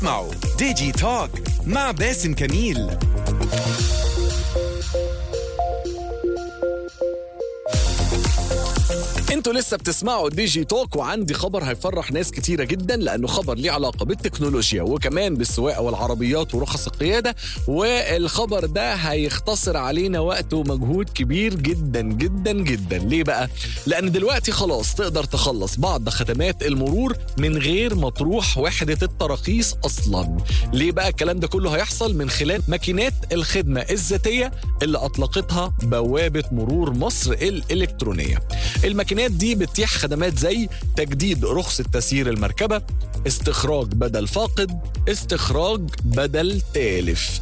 اسمعوا ديجي توك مع باسم كميل انتوا لسه بتسمعوا ديجي توك وعندي خبر هيفرح ناس كتيره جدا لانه خبر ليه علاقه بالتكنولوجيا وكمان بالسواقه والعربيات ورخص القياده والخبر ده هيختصر علينا وقت ومجهود كبير جدا جدا جدا ليه بقى لان دلوقتي خلاص تقدر تخلص بعض خدمات المرور من غير ما تروح وحده التراخيص اصلا ليه بقى الكلام ده كله هيحصل من خلال ماكينات الخدمه الذاتيه اللي اطلقتها بوابه مرور مصر الالكترونيه الماكينات دي بتتيح خدمات زي تجديد رخصة تسيير المركبة استخراج بدل فاقد استخراج بدل تالف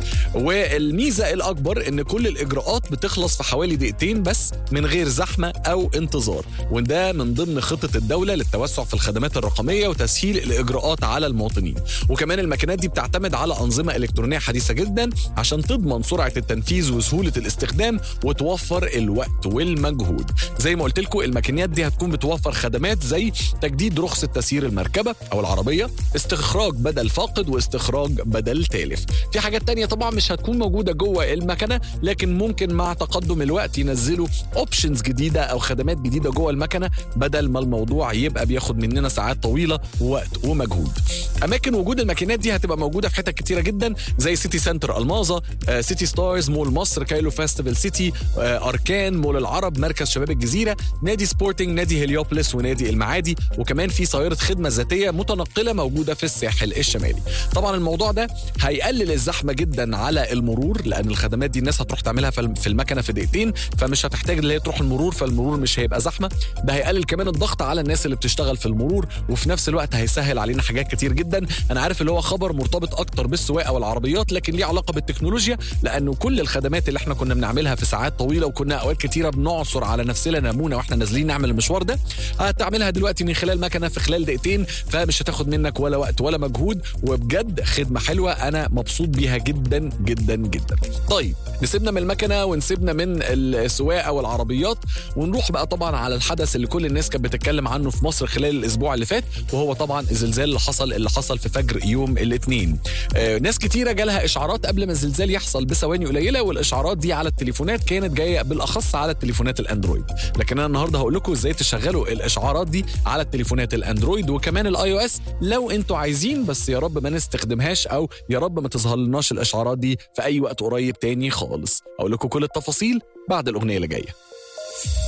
والميزة الأكبر إن كل الإجراءات بتخلص في حوالي دقيقتين بس من غير زحمة أو انتظار وده من ضمن خطة الدولة للتوسع في الخدمات الرقمية وتسهيل الإجراءات على المواطنين وكمان الماكينات دي بتعتمد على أنظمة إلكترونية حديثة جدا عشان تضمن سرعة التنفيذ وسهولة الاستخدام وتوفر الوقت والمجهود زي ما قلت لكم الماكينات دي هتكون بتوفر خدمات زي تجديد رخصة تسيير المركبة أو العربية استخراج بدل فاقد واستخراج بدل تالف في حاجات تانية طبعا مش هتكون موجودة جوه المكنة لكن ممكن مع تقدم الوقت ينزلوا اوبشنز جديدة أو خدمات جديدة جوه المكنة بدل ما الموضوع يبقى بياخد مننا ساعات طويلة ووقت ومجهود أماكن وجود الماكينات دي هتبقى موجودة في حتت كتيرة جدا زي سيتي سنتر الماظة آه، سيتي ستارز مول مصر كايلو فاستيفال سيتي آه، أركان مول العرب مركز شباب الجزيرة نادي سبورتنج نادي هليوبلس ونادي المعادي وكمان في سيارة خدمة ذاتية متنقلة موجودة في الساحل الشمالي طبعا الموضوع ده هيقلل الزحمة جدا على المرور لأن الخدمات دي الناس هتروح تعملها في الم- في المكنة في دقيقتين فمش هتحتاج اللي هي تروح المرور فالمرور مش هيبقى زحمة ده هيقلل كمان الضغط على الناس اللي بتشتغل في المرور وفي نفس الوقت هيسهل علينا حاجات كتير جدا انا عارف اللي هو خبر مرتبط اكتر بالسواقه والعربيات لكن ليه علاقه بالتكنولوجيا لانه كل الخدمات اللي احنا كنا بنعملها في ساعات طويله وكنا اوقات كتيره بنعصر على نفسنا نمونه واحنا نازلين نعمل المشوار ده هتعملها دلوقتي من خلال مكنه في خلال دقيقتين فمش هتاخد منك ولا وقت ولا مجهود وبجد خدمه حلوه انا مبسوط بيها جدا جدا جدا طيب نسيبنا من المكنه ونسيبنا من السواقه والعربيات ونروح بقى طبعا على الحدث اللي كل الناس كانت بتتكلم عنه في مصر خلال الاسبوع اللي فات وهو طبعا الزلزال اللي حصل اللي حصل في فجر يوم الاثنين آه ناس كتيره جالها اشعارات قبل ما الزلزال يحصل بثواني قليله والاشعارات دي على التليفونات كانت جايه بالاخص على التليفونات الاندرويد لكن انا النهارده هقول لكم ازاي تشغلوا الاشعارات دي على التليفونات الاندرويد وكمان الاي او اس لو انتوا عايزين بس يا رب ما نستخدمهاش او يا رب ما تظهر لناش الاشعارات دي في اي وقت قريب تاني خالص اقول لكم كل التفاصيل بعد الاغنيه اللي جايه